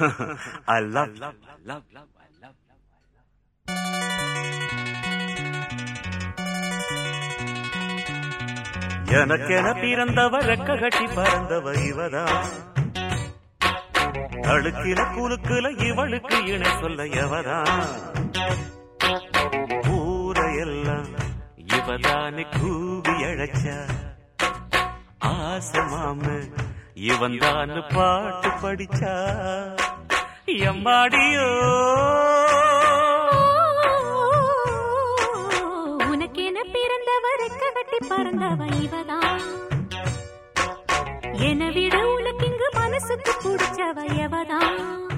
I love, love, love, love, I love. எனக்கென பிறந்தவ ரெக்க கட்டி பறந்தவ இவதான் அழுக்கில குலுக்குல இவளுக்கு இணை சொல்ல எவதான் ஊரையெல்லாம் இவதானே கூவி அழைச்சா ஆசமாம இவன் தான் பாட்டு படிச்சா எம்மாடியோ உனக்கென பிறந்தவர் கட்டி பறந்தவ இவதான் என விட உனக்கு இங்கு மனசுக்கு பிடிச்சவ எவதான்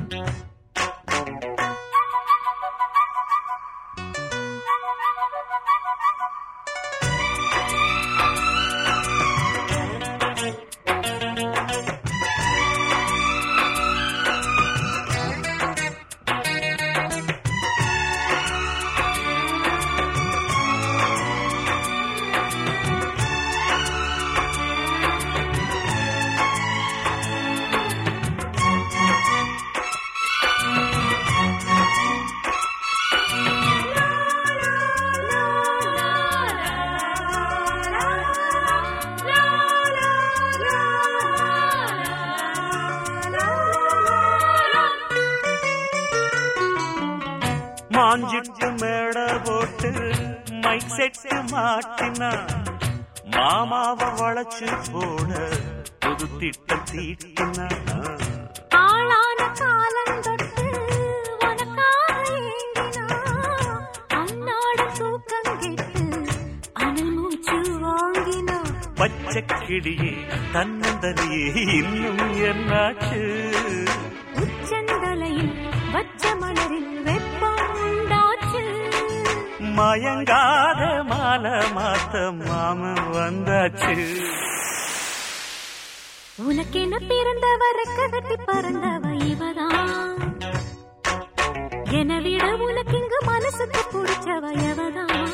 மாஞ்சிட்டு மேட போட்டு மைக் செட்டு மாட்டினா மாமாவ வளைச்சு போட புது திட்டம் தீட்டினா ஆளான காலம் தொட்டு உனக்காக ஏங்கினா அன்னாட தூக்கம் கெட்டு அனல் மூச்சு வாங்கினா பச்சை கிளியே தன்னந்தனியே இன்னும் என்னாச்சு உச்சந்தலையில் வச்ச மலரில் வெப்பம் உண்டாச்சு மயங்காத மாலை மாத்த மாமன் வந்தாச்சு உனக்கென பிறந்தவர கட்டி பறந்தவ இவதான் என விட உனக்கு இங்கு மனசுக்கு பிடிச்சவ எவதான்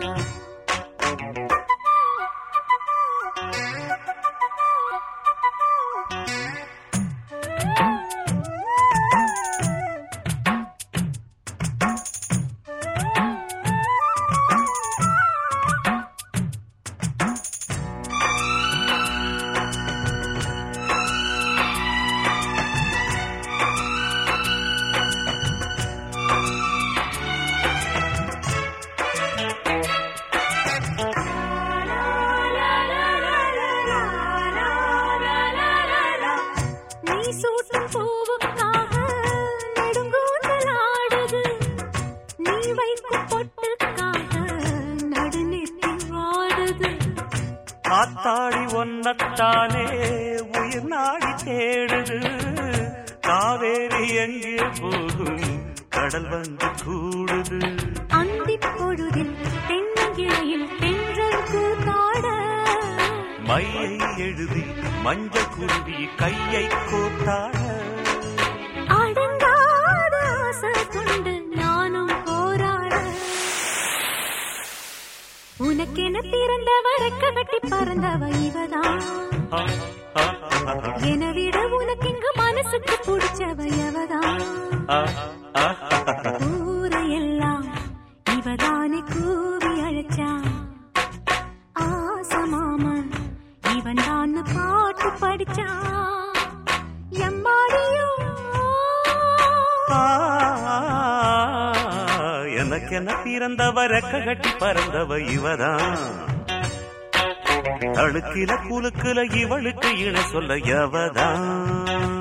நீ சூட்டும் பூவுக்காக நெடுங்கூந்தல் ஆடுது நீ வைக்கும் பொட்டுக்காக நடுநெத்தி வாடுது காத்தாடி ஒன்னத்தானே உயிர் நாடி தேடுது காவேரி எங்கே போகும் கடல் வந்து கூடுது அந்திப் பொழுதில் தென்னங்கிளையில் தென்றல் கூத்தாட மையை எழுதி மஞ்சள் குருவி கையை கோத்தாட அடங்காத ஆசை கொண்டு நானும் போராட உனக்கென பிறந்தவர கட்டி பறந்தவ இவதான் ஆ, ஆ, ஆ, என விட உனக்கு இங்கு மனசுக்கு பிடிச்சவ எவதான் ஆ, ஆ, ஊரையெல்லாம் இவதானே கூவி அழைச்சா ஆசமாமன் இவன் தான் பாட்டு படிச்சா எம்மாடியோ ஆ. எனக்கென பிறந்தவ ரெக்க கட்டி பறந்தவ இவதான் அழுக்கில குலுக்குல இவளுக்கு இணை சொல்ல எவதான்